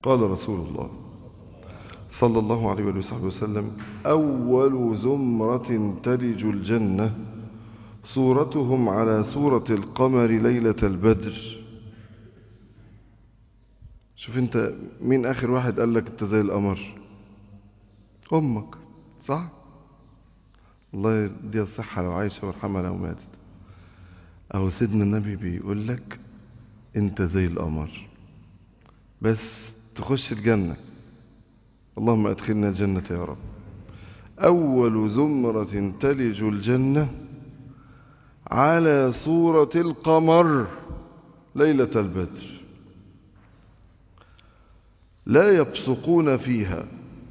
قال رسول الله صلى الله عليه وصحبه وسلم أول زمرة تلج الجنة صورتهم على صورة القمر ليلة البدر شوف انت مين آخر واحد قال لك انت زي القمر أمك صح الله يديها الصحة لو عايشة ويرحمها لو ماتت أهو سيدنا النبي بيقول لك انت زي القمر بس تخش الجنة اللهم أدخلنا الجنة يا رب أول زمرة تلج الجنة على صورة القمر ليلة البدر لا يبصقون فيها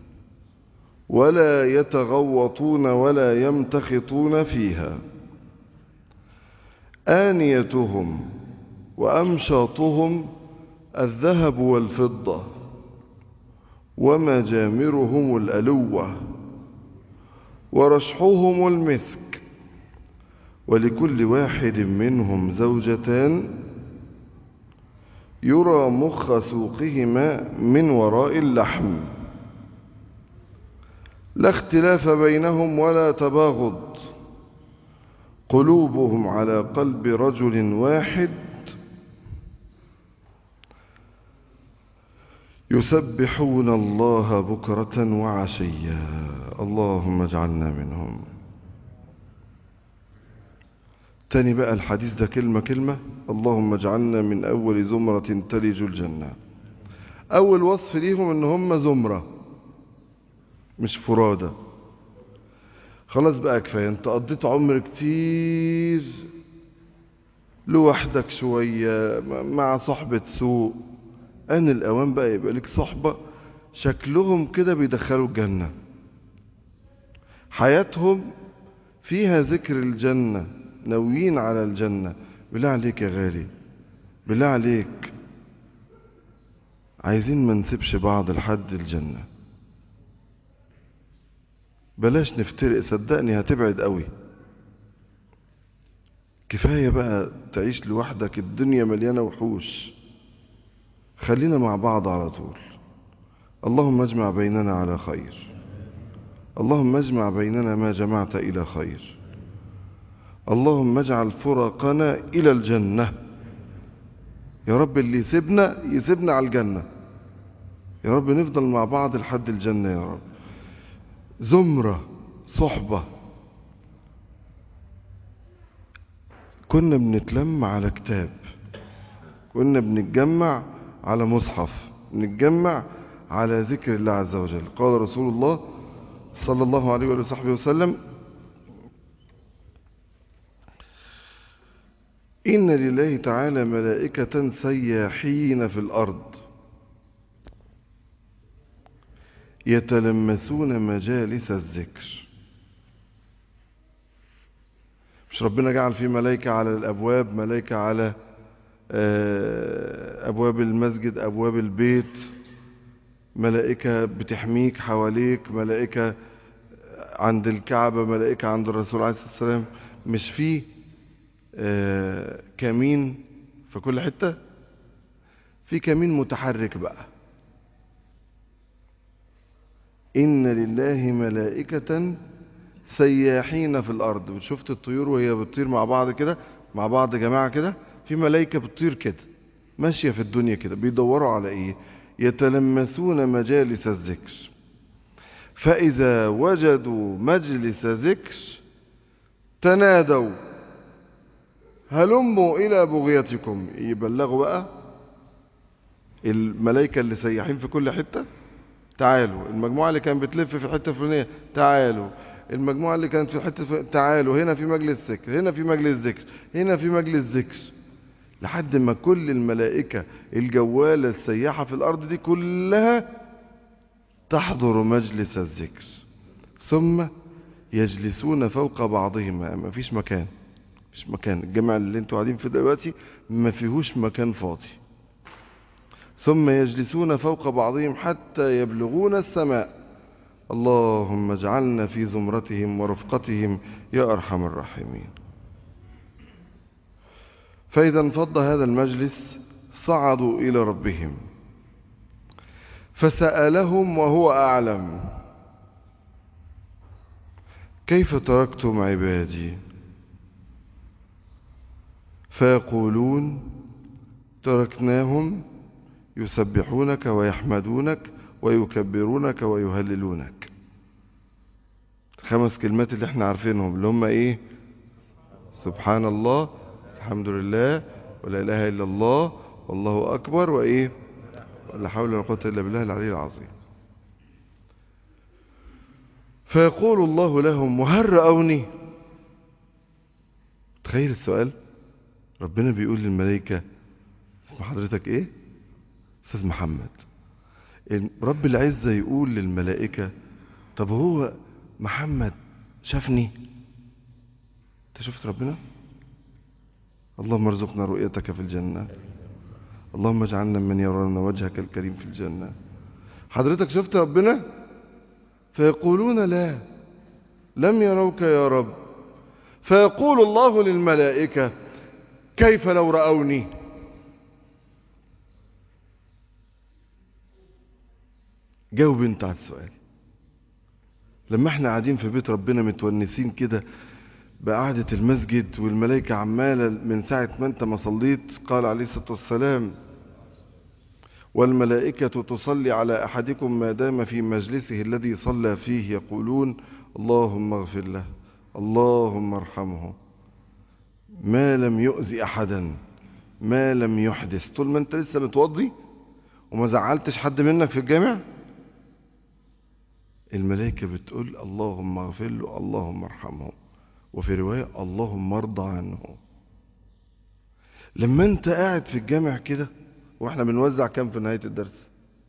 ولا يتغوطون ولا يمتخطون فيها آنيتهم وأمشاطهم الذهب والفضة ومجامرهم الألوة ورشحهم المسك ولكل واحد منهم زوجتان يرى مخ سوقهما من وراء اللحم لا اختلاف بينهم ولا تباغض قلوبهم على قلب رجل واحد يسبحون الله بكرة وعشيا اللهم اجعلنا منهم تاني بقى الحديث ده كلمة كلمة اللهم اجعلنا من أول زمرة تلج الجنة أول وصف ليهم إن هم زمرة مش فرادة خلاص بقى كفاية انت قضيت عمر كتير لوحدك شوية مع صحبة سوء أن الأوان بقى يبقى لك صحبة شكلهم كده بيدخلوا الجنة حياتهم فيها ذكر الجنة ناويين على الجنة بالله عليك يا غالي بالله عليك عايزين ما نسيبش بعض لحد الجنة بلاش نفترق صدقني هتبعد قوي كفاية بقى تعيش لوحدك الدنيا مليانة وحوش خلينا مع بعض على طول اللهم اجمع بيننا على خير اللهم اجمع بيننا ما جمعت إلى خير اللهم اجعل فرقنا إلى الجنة يا رب اللي يسيبنا يسيبنا على الجنة يا رب نفضل مع بعض لحد الجنة يا رب زمرة صحبة كنا بنتلم على كتاب كنا بنتجمع على مصحف نتجمع على ذكر الله عز وجل قال رسول الله صلى الله عليه وصحبه وسلم إن لله تعالى ملائكة سياحين في الأرض يتلمسون مجالس الذكر مش ربنا جعل في ملائكة على الأبواب ملائكة على أبواب المسجد أبواب البيت ملائكة بتحميك حواليك ملائكة عند الكعبة ملائكة عند الرسول عليه الصلاة والسلام مش في كمين في كل حتة في كمين متحرك بقى إن لله ملائكة سياحين في الأرض شفت الطيور وهي بتطير مع بعض كده مع بعض جماعة كده في ملائكة بتطير كده ماشية في الدنيا كده بيدوروا على إيه يتلمسون مجالس الذكر فإذا وجدوا مجلس ذكر تنادوا هلموا إلى بغيتكم يبلغوا بقى الملائكة اللي سياحين في كل حتة تعالوا المجموعة اللي كانت بتلف في الحتة الفلانية تعالوا المجموعة اللي كانت في الحتة تعالوا هنا في مجلس ذكر هنا في مجلس ذكر هنا في مجلس ذكر لحد ما كل الملائكة الجوالة السياحة في الأرض دي كلها تحضر مجلس الذكر ثم يجلسون فوق بعضهم ما فيش مكان مش مكان الجامع اللي انتوا قاعدين فيه دلوقتي ما فيهوش مكان فاضي ثم يجلسون فوق بعضهم حتى يبلغون السماء اللهم اجعلنا في زمرتهم ورفقتهم يا أرحم الراحمين فإذا انفض هذا المجلس صعدوا إلى ربهم فسألهم وهو أعلم كيف تركتم عبادي فيقولون تركناهم يسبحونك ويحمدونك ويكبرونك ويهللونك خمس كلمات اللي احنا عارفينهم اللي هم ايه سبحان الله الحمد لله ولا اله الا الله والله اكبر وايه ولا حول ولا قوه الا بالله العلي العظيم فيقول الله لهم وهل رأوني تخيل السؤال ربنا بيقول للملائكة اسم حضرتك ايه استاذ محمد رب العزة يقول للملائكة طب هو محمد شافني انت شفت ربنا اللهم ارزقنا رؤيتك في الجنة اللهم اجعلنا من يرانا وجهك الكريم في الجنة حضرتك شفت ربنا فيقولون لا لم يروك يا رب فيقول الله للملائكة كيف لو رأوني جاوب انت على السؤال لما احنا قاعدين في بيت ربنا متونسين كده بقعدة المسجد والملائكة عمالة من ساعة ما انت ما صليت قال عليه الصلاة والسلام والملائكة تصلي على أحدكم ما دام في مجلسه الذي صلى فيه يقولون اللهم اغفر له اللهم ارحمه ما لم يؤذي أحدا ما لم يحدث طول ما انت لسه متوضي وما زعلتش حد منك في الجامع الملائكة بتقول اللهم اغفر له اللهم ارحمه وفي رواية اللهم ارضى عنه لما انت قاعد في الجامع كده واحنا بنوزع كام في نهاية الدرس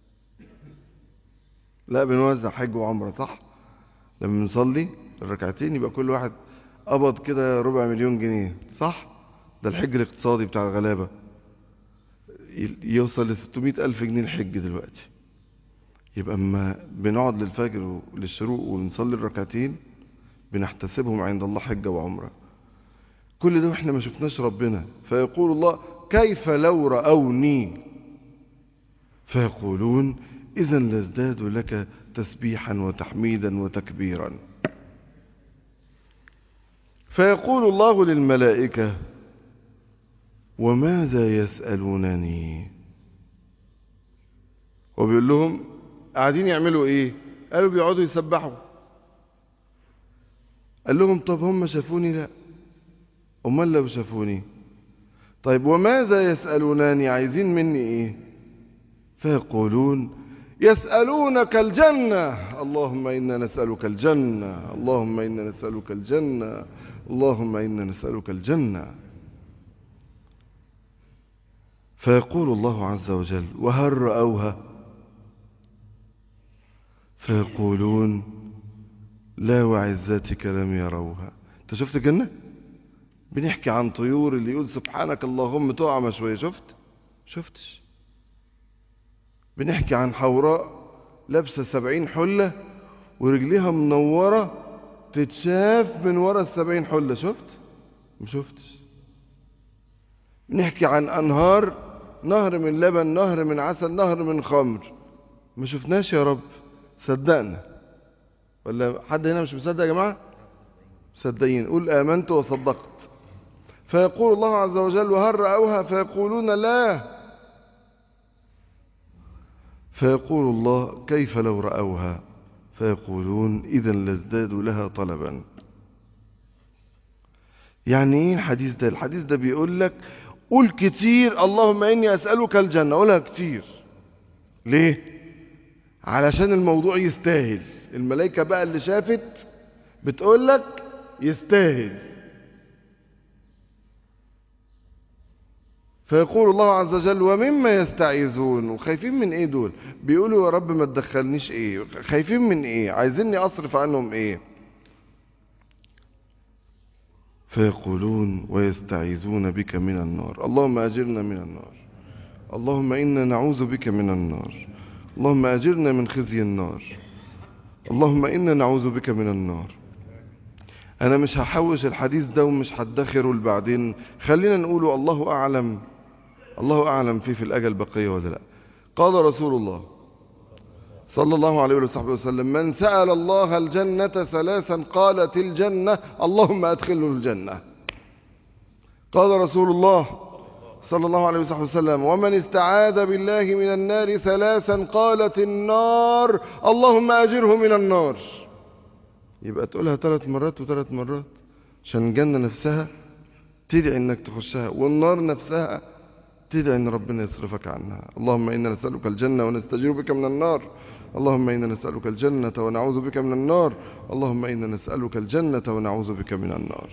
لا بنوزع حج وعمرة صح لما بنصلي الركعتين يبقى كل واحد قبض كده ربع مليون جنيه صح ده الحج الاقتصادي بتاع الغلابة يوصل ل 600 ألف جنيه الحج دلوقتي يبقى اما بنقعد للفجر وللشروق ونصلي الركعتين بنحتسبهم عند الله حجة وعمرة كل ده واحنا ما شفناش ربنا فيقول الله كيف لو رأوني فيقولون إذا لازداد لك تسبيحا وتحميدا وتكبيرا فيقول الله للملائكة وماذا يسألونني وبيقول لهم قاعدين يعملوا ايه قالوا بيقعدوا يسبحوا قال لهم طب هم شافوني لا امال لو شافوني طيب وماذا يسألونني عايزين مني ايه فيقولون يسألونك الجنة اللهم إنا نسألك الجنة اللهم إنا نسألك الجنة اللهم إنا نسألك الجنة فيقول الله عز وجل وهل رأوها فيقولون لا وعزتك لم يروها انت شفت الجنة بنحكي عن طيور اللي يقول سبحانك اللهم تقع شوية شفت شفتش بنحكي عن حوراء لابسة سبعين حلة ورجليها منورة تتشاف من ورا السبعين حلة شفت ما شفتش بنحكي عن أنهار نهر من لبن نهر من عسل نهر من خمر ما شفناش يا رب صدقنا ولا حد هنا مش مصدق يا جماعة مصدقين قول آمنت وصدقت فيقول الله عز وجل وهل رأوها فيقولون لا فيقول الله كيف لو رأوها فيقولون إذا لازدادوا لها طلبا يعني ايه الحديث ده الحديث ده بيقول لك قول كتير اللهم إني أسألك الجنة قولها كتير ليه علشان الموضوع يستاهل الملائكة بقى اللي شافت بتقول لك يستاهل فيقول الله عز وجل ومما يستعيذون وخايفين من ايه دول بيقولوا يا رب ما تدخلنيش ايه خايفين من ايه عايزيني اصرف عنهم ايه فيقولون ويستعيذون بك من النار اللهم اجرنا من النار اللهم انا نعوذ بك من النار اللهم اجرنا من خزي النار اللهم انا نعوذ بك من النار انا مش هحوش الحديث ده ومش هدخره لبعدين خلينا نقوله الله اعلم الله اعلم فيه في الاجل بقيه ولا لا قال رسول الله صلى الله عليه وصحبه وسلم من سأل الله الجنة ثلاثا قالت الجنة اللهم أدخله الجنة قال رسول الله صلى الله عليه وصحبه وسلم ومن استعاذ بالله من النار ثلاثا قالت النار اللهم أجره من النار يبقى تقولها ثلاث مرات وثلاث مرات عشان الجنة نفسها تدعي انك تخشها والنار نفسها تدعي ان ربنا يصرفك عنها اللهم انا نسألك الجنة ونستجير بك من النار اللهم انا نسألك الجنة ونعوذ بك من النار اللهم انا نسألك الجنة ونعوذ بك من النار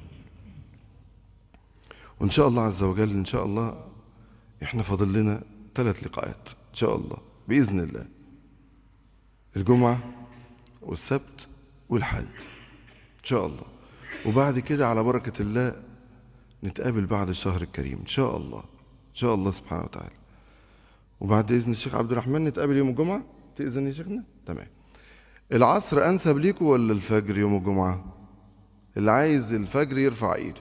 وان شاء الله عز وجل ان شاء الله احنا فاضل لنا ثلاث لقاءات ان شاء الله باذن الله الجمعة والسبت والحد ان شاء الله وبعد كده على بركة الله نتقابل بعد الشهر الكريم ان شاء الله ان شاء الله سبحانه وتعالى وبعد اذن الشيخ عبد الرحمن نتقابل يوم الجمعة تأذن يا شيخنا تمام العصر انسب ليكم ولا الفجر يوم الجمعة اللي عايز الفجر يرفع ايده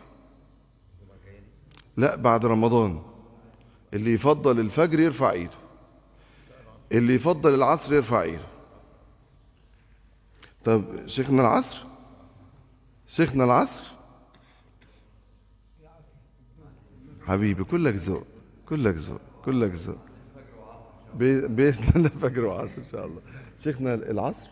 لا بعد رمضان اللي يفضل الفجر يرفع ايده اللي يفضل العصر يرفع ايده طب شيخنا العصر شيخنا العصر حبيبي كلك ذوق كلك ذوق كلك ذوق بي- باذن الله فجر وعصر ان شاء الله شيخنا العصر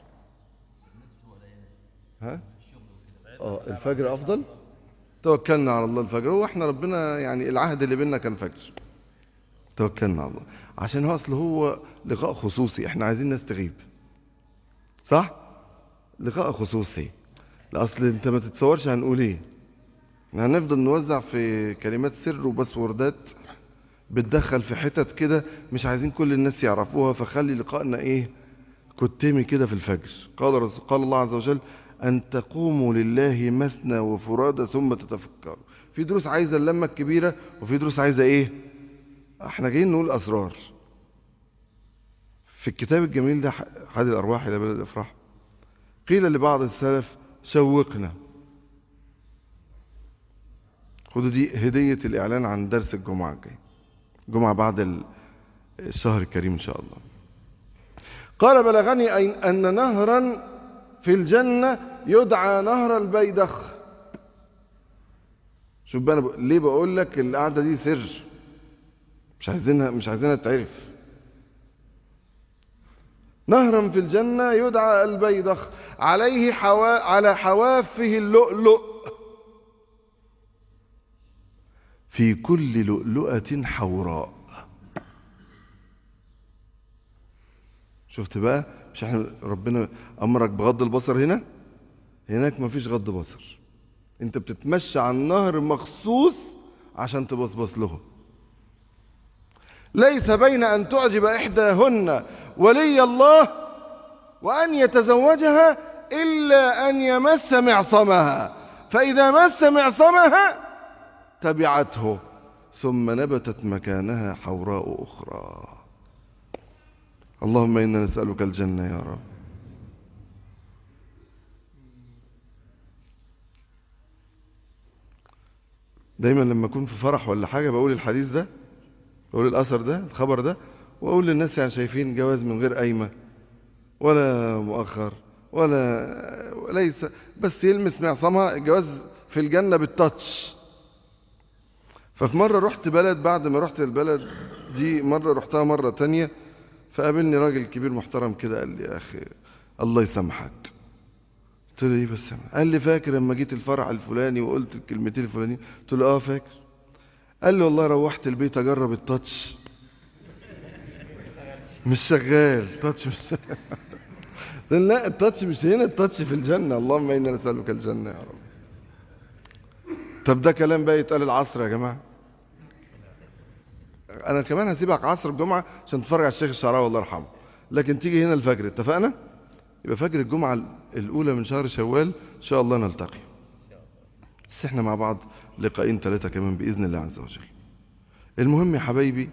ها اه الفجر افضل توكلنا على الله الفجر هو احنا ربنا يعني العهد اللي بيننا كان فجر توكلنا على الله عشان هو اصل هو لقاء خصوصي احنا عايزين ناس تغيب صح لقاء خصوصي لا اصل انت ما تتصورش هنقول ايه احنا هنفضل نوزع في كلمات سر وباسوردات بتدخل في حتت كده مش عايزين كل الناس يعرفوها فخلي لقائنا ايه كتمي كده في الفجر قال رسول قال الله عز وجل ان تقوموا لله مثنى وفرادى ثم تتفكروا في دروس عايزه اللمه الكبيره وفي دروس عايزه ايه احنا جايين نقول اسرار في الكتاب الجميل ده حد الارواح الى بلد الافراح قيل لبعض السلف شوقنا خدوا دي هدية الإعلان عن درس الجمعة الجاي جمعة بعد ال- الشهر الكريم إن شاء الله قال بلغني أين- أن نهرا في الجنة يدعى نهر البيدخ شوف بقى أنا ب... ليه بقول لك القعدة دي سر مش عايزينها مش عايزينها تعرف نهرا في الجنة يدعى البيدخ عليه حوا... على حوافه اللؤلؤ في كل لؤلؤة حوراء شفت بقى مش احنا ربنا امرك بغض البصر هنا هناك مفيش غض بصر انت بتتمشى على النهر مخصوص عشان تبصبص له ليس بين ان تعجب احداهن ولي الله وان يتزوجها الا ان يمس معصمها فاذا مس معصمها تبعته ثم نبتت مكانها حوراء أخرى اللهم إنا نسألك الجنة يا رب دايما لما أكون في فرح ولا حاجة بقول الحديث ده بقول الأثر ده الخبر ده وأقول للناس يعني شايفين جواز من غير قايمة ولا مؤخر ولا ليس بس يلمس معصمها الجواز في الجنة بالتاتش ففي مرة رحت بلد بعد ما رحت البلد دي مرة رحتها مرة تانية فقابلني راجل كبير محترم كده قال لي يا أخي الله يسامحك قلت له ايه بس قال لي فاكر لما جيت الفرح الفلاني وقلت الكلمتين الفلانيين قلت له اه فاكر قال لي والله روحت البيت اجرب التاتش مش شغال تاتش مش شغال لا التاتش مش هنا التاتش في الجنة اللهم انا نسألك الجنة يا رب طب ده كلام بقى يتقال العصر يا جماعه انا كمان هسيبك عصر الجمعة عشان تتفرج على الشيخ الشعراوي الله يرحمه لكن تيجي هنا الفجر اتفقنا يبقى فجر الجمعة الاولى من شهر شوال ان شاء الله نلتقي بس احنا مع بعض لقاءين ثلاثة كمان بإذن الله عز وجل المهم يا حبايبي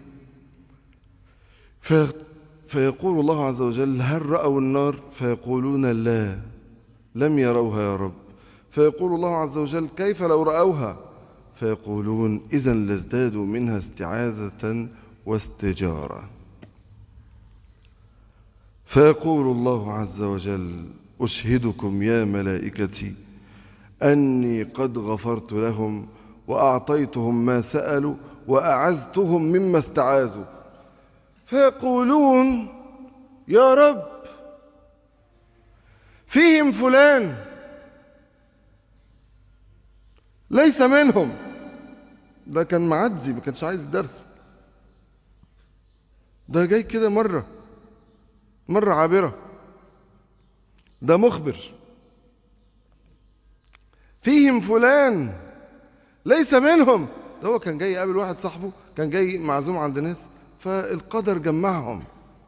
في فيقول الله عز وجل هل رأوا النار فيقولون لا لم يروها يا رب فيقول الله عز وجل كيف لو رأوها فيقولون إذا لازدادوا منها استعاذة واستجارة فيقول الله عز وجل أشهدكم يا ملائكتي أني قد غفرت لهم وأعطيتهم ما سألوا وأعزتهم مما استعاذوا فيقولون يا رب فيهم فلان ليس منهم ده كان معدي ما كانش عايز درس ده جاي كده مرة مرة عابرة ده مخبر فيهم فلان ليس منهم ده هو كان جاي يقابل واحد صاحبه كان جاي معزوم عند ناس فالقدر جمعهم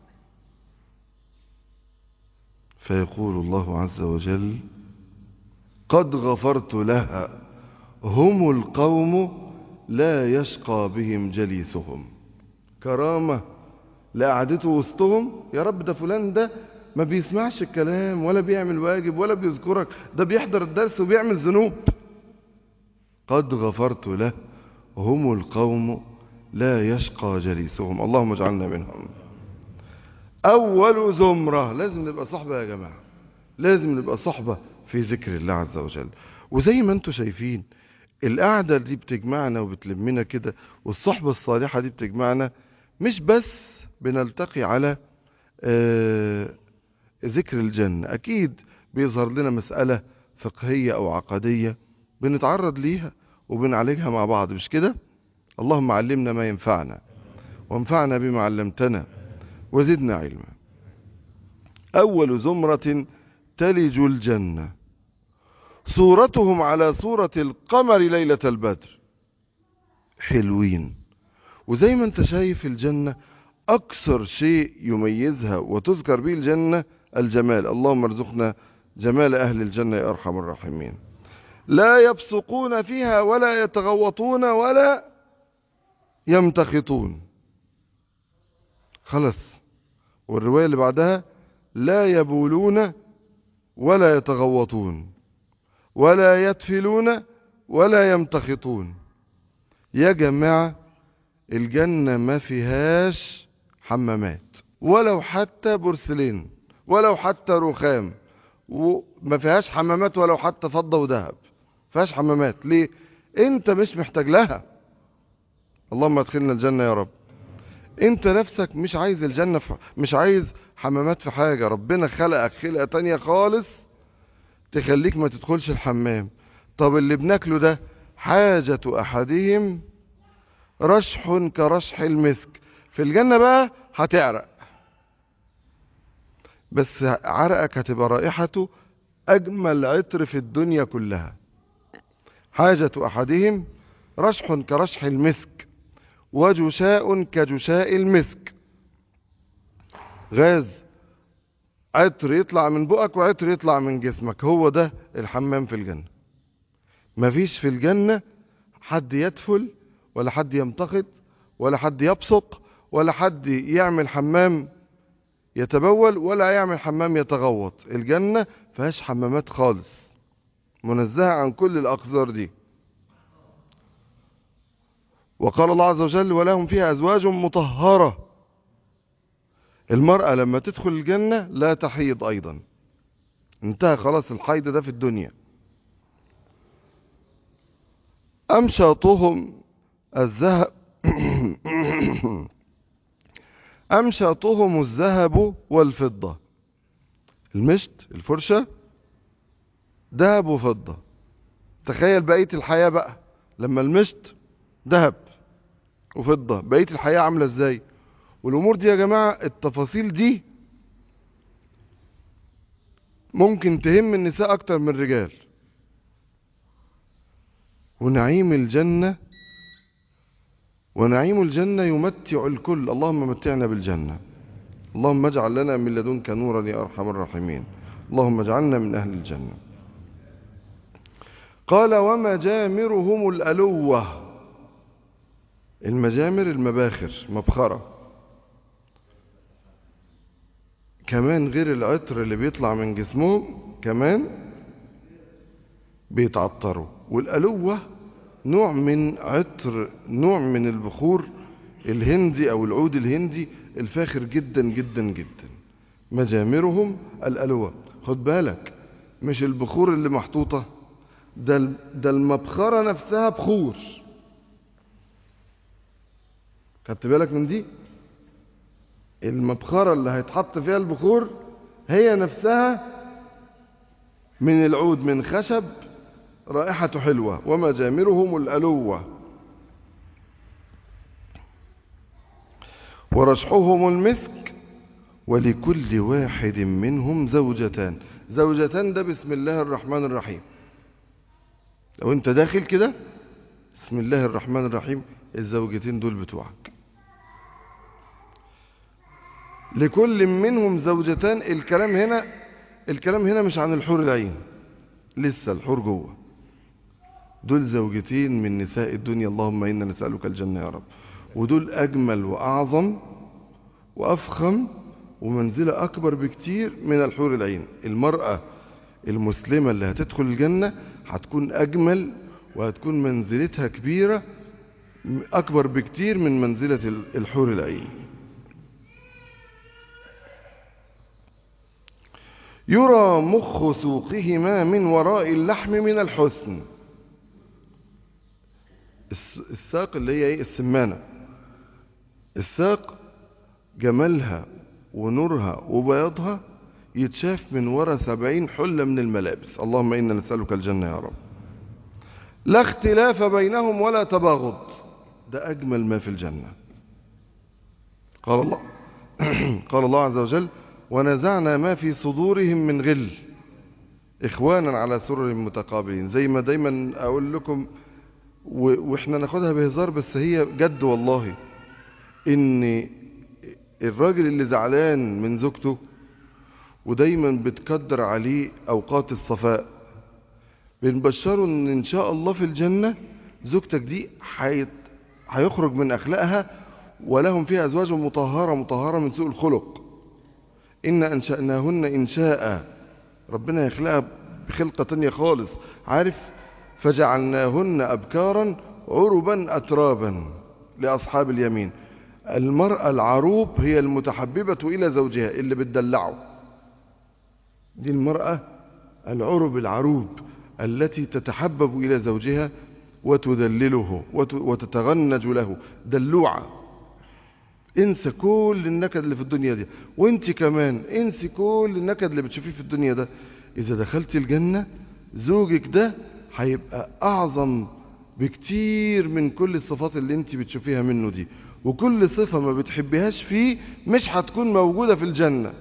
فيقول الله عز وجل قد غفرت لها هم القوم لا يشقى بهم جليسهم كرامة لقعدته وسطهم يا رب ده فلان ده ما بيسمعش الكلام ولا بيعمل واجب ولا بيذكرك ده بيحضر الدرس وبيعمل ذنوب قد غفرت له هم القوم لا يشقى جليسهم اللهم اجعلنا منهم أول زمرة لازم نبقى صحبة يا جماعة لازم نبقى صحبة في ذكر الله عز وجل وزي ما انتم شايفين القعدة دي بتجمعنا وبتلمنا كده والصحبة الصالحة دي بتجمعنا مش بس بنلتقي على آه ذكر الجنة أكيد بيظهر لنا مسألة فقهية أو عقدية بنتعرض ليها وبنعالجها مع بعض مش كده اللهم علمنا ما ينفعنا وانفعنا بما علمتنا وزدنا علما أول زمرة تلج الجنة صورتهم على صورة القمر ليلة البدر حلوين وزي ما انت شايف الجنة أكثر شيء يميزها وتذكر به الجنة الجمال اللهم ارزقنا جمال أهل الجنة يا أرحم الراحمين لا يبصقون فيها ولا يتغوطون ولا يمتخطون خلص والرواية اللي بعدها لا يبولون ولا يتغوطون ولا يتفلون ولا يمتخطون يا جماعة الجنة ما فيهاش حمامات ولو حتى بورسلين ولو حتى رخام وما فيهاش حمامات ولو حتى فضة وذهب فيهاش حمامات ليه انت مش محتاج لها اللهم ادخلنا الجنة يا رب انت نفسك مش عايز الجنة في مش عايز حمامات في حاجة ربنا خلقك خلقة تانية خالص تخليك ما تدخلش الحمام طب اللي بناكله ده حاجة احدهم رشح كرشح المسك في الجنة بقى هتعرق بس عرقك هتبقى رائحته اجمل عطر في الدنيا كلها حاجة احدهم رشح كرشح المسك وجشاء كجشاء المسك غاز عطر يطلع من بقك وعطر يطلع من جسمك هو ده الحمام في الجنة مفيش في الجنة حد يدفل ولا حد يمتخط ولا حد يبصق ولا حد يعمل حمام يتبول ولا يعمل حمام يتغوط الجنة فيهاش حمامات خالص منزهة عن كل الأقذار دي وقال الله عز وجل ولهم فيها أزواج مطهرة المرأة لما تدخل الجنة لا تحيض أيضا انتهى خلاص الحيض ده في الدنيا أمشاطهم الذهب أمشاطهم الذهب والفضة المشت الفرشة ذهب وفضة تخيل بقية الحياة بقى لما المشت ذهب وفضة بقية الحياة عاملة ازاي والامور دي يا جماعة التفاصيل دي ممكن تهم النساء اكتر من الرجال ونعيم الجنة ونعيم الجنة يمتع الكل اللهم متعنا بالجنة اللهم اجعل لنا من لدنك نورا يا ارحم الراحمين اللهم اجعلنا من اهل الجنة قال ومجامرهم الألوة المجامر المباخر مبخرة كمان غير العطر اللي بيطلع من جسمهم كمان بيتعطروا والألوة نوع من عطر نوع من البخور الهندي او العود الهندي الفاخر جدا جدا جدا مجامرهم الألوة خد بالك مش البخور اللي محطوطة ده ده المبخرة نفسها بخور خدت بالك من دي المبخرة اللي هيتحط فيها البخور هي نفسها من العود من خشب رائحة حلوة ومجامرهم الألوة ورشحهم المسك ولكل واحد منهم زوجتان زوجتان ده بسم الله الرحمن الرحيم لو انت داخل كده بسم الله الرحمن الرحيم الزوجتين دول بتوعك لكل منهم زوجتان الكلام هنا الكلام هنا مش عن الحور العين لسه الحور جوه دول زوجتين من نساء الدنيا اللهم إنا نسألك الجنة يا رب ودول أجمل وأعظم وأفخم ومنزلة أكبر بكتير من الحور العين المرأة المسلمة اللي هتدخل الجنة هتكون أجمل وهتكون منزلتها كبيرة أكبر بكتير من منزلة الحور العين يرى مخ سوقهما من وراء اللحم من الحسن الساق اللي هي ايه السمانة الساق جمالها ونورها وبياضها يتشاف من ورا سبعين حلة من الملابس اللهم إنا نسألك الجنة يا رب لا اختلاف بينهم ولا تباغض ده أجمل ما في الجنة قال الله قال الله عز وجل ونزعنا ما في صدورهم من غل إخوانا على سرر متقابلين زي ما دايما أقول لكم واحنا ناخدها بهزار بس هي جد والله ان الراجل اللي زعلان من زوجته ودايما بتقدر عليه اوقات الصفاء بنبشره ان ان شاء الله في الجنة زوجتك دي هيخرج من اخلاقها ولهم فيها ازواج مطهرة مطهرة من سوء الخلق ان انشأناهن انشاء ربنا يخلقها بخلقة تانية خالص عارف فجعلناهن أبكارا عربا أترابا لأصحاب اليمين المرأة العروب هي المتحببة إلى زوجها اللي بتدلعه دي المرأة العرب العروب التي تتحبب إلى زوجها وتدلله وتتغنج له دلوعة انسى كل النكد اللي في الدنيا دي وانت كمان انسي كل النكد اللي بتشوفيه في الدنيا ده اذا دخلت الجنة زوجك ده هيبقى أعظم بكتير من كل الصفات اللي انت بتشوفيها منه دي وكل صفة ما بتحبيهاش فيه مش هتكون موجودة في الجنة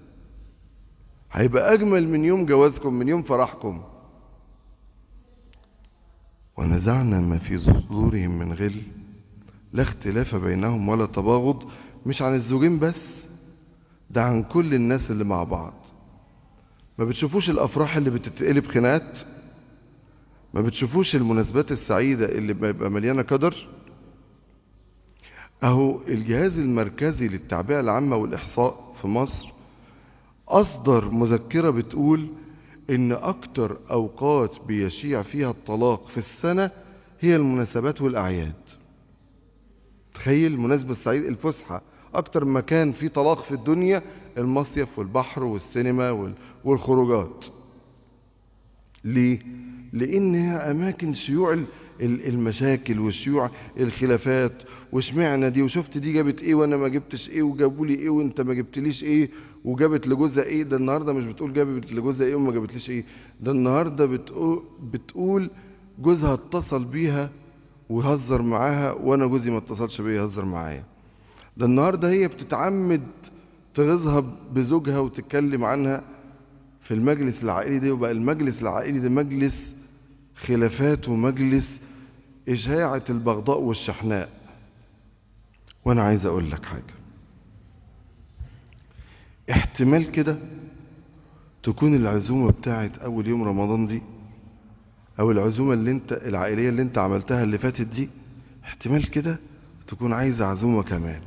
هيبقى أجمل من يوم جوازكم من يوم فرحكم ونزعنا ما في صدورهم من غل لا اختلاف بينهم ولا تباغض مش عن الزوجين بس ده عن كل الناس اللي مع بعض ما بتشوفوش الأفراح اللي بتتقلب خناقات ما بتشوفوش المناسبات السعيدة اللي بيبقى مليانة قدر اهو الجهاز المركزي للتعبئة العامة والإحصاء في مصر أصدر مذكرة بتقول إن أكتر أوقات بيشيع فيها الطلاق في السنة هي المناسبات والأعياد تخيل المناسبة السعيدة الفسحة أكتر مكان فيه طلاق في الدنيا المصيف والبحر والسينما والخروجات ليه؟ لانها اماكن شيوع المشاكل وشيوع الخلافات واشمعنى دي وشفت دي جابت ايه وانا ما جبتش ايه وجابوا لي ايه وانت ما جبتليش ايه وجابت لجوزها ايه ده النهارده مش بتقول جابت لجوزها ايه وما جابتليش ايه ده النهارده بتقول بتقول جوزها اتصل بيها ويهزر معاها وانا جوزي ما اتصلش بيا يهزر معايا ده النهارده هي بتتعمد تغيظها بزوجها وتتكلم عنها في المجلس العائلي ده وبقى المجلس العائلي ده مجلس خلافات ومجلس إشاعة البغضاء والشحناء وأنا عايز أقول لك حاجة احتمال كده تكون العزومة بتاعت أول يوم رمضان دي أو العزومة اللي انت العائلية اللي انت عملتها اللي فاتت دي احتمال كده تكون عايزة عزومة كمان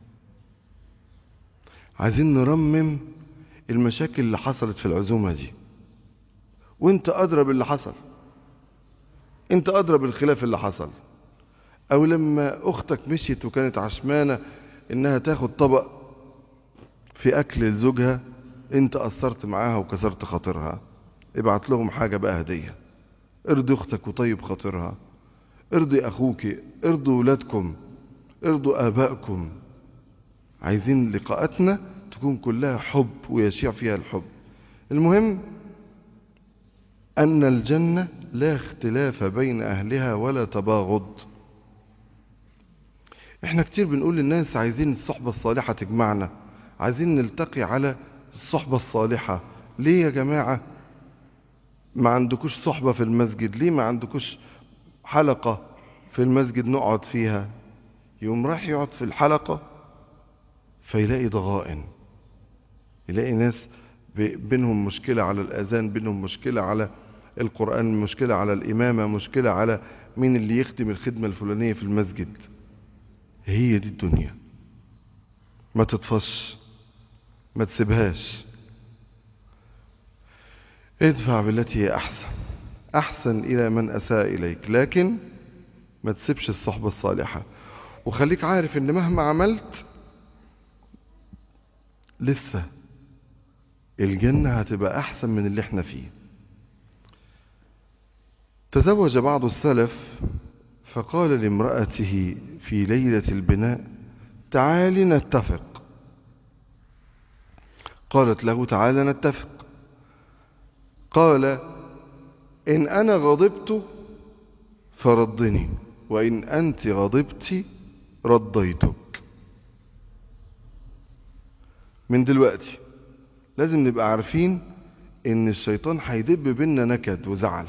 عايزين نرمم المشاكل اللي حصلت في العزومة دي وانت أدرى باللي حصل انت أدرى بالخلاف اللي حصل أو لما أختك مشيت وكانت عشمانة إنها تاخد طبق في أكل لزوجها انت قصرت معاها وكسرت خاطرها ابعت لهم حاجة بقى هدية ارضي اختك وطيب خاطرها ارضي اخوك ارضي ولادكم ارضوا ابائكم عايزين لقاءاتنا تكون كلها حب ويشيع فيها الحب المهم ان الجنة لا اختلاف بين اهلها ولا تباغض احنا كتير بنقول للناس عايزين الصحبة الصالحة تجمعنا عايزين نلتقي على الصحبة الصالحة ليه يا جماعة ما عندكوش صحبة في المسجد ليه ما عندكوش حلقة في المسجد نقعد فيها يقوم راح يقعد في الحلقة فيلاقي ضغائن يلاقي ناس بينهم مشكلة على الأذان بينهم مشكلة على القرآن مشكلة على الإمامة مشكلة على مين اللي يخدم الخدمة الفلانية في المسجد هي دي الدنيا ما تطفش ما تسيبهاش ادفع بالتي هي أحسن أحسن إلى من أساء إليك لكن ما تسيبش الصحبة الصالحة وخليك عارف ان مهما عملت لسه الجنة هتبقى أحسن من اللي احنا فيه تزوج بعض السلف فقال لامرأته في ليلة البناء تعالي نتفق قالت له تعالى نتفق قال إن أنا غضبت فردني وإن أنت غضبت رديتك من دلوقتي لازم نبقى عارفين ان الشيطان هيدب بينا نكد وزعل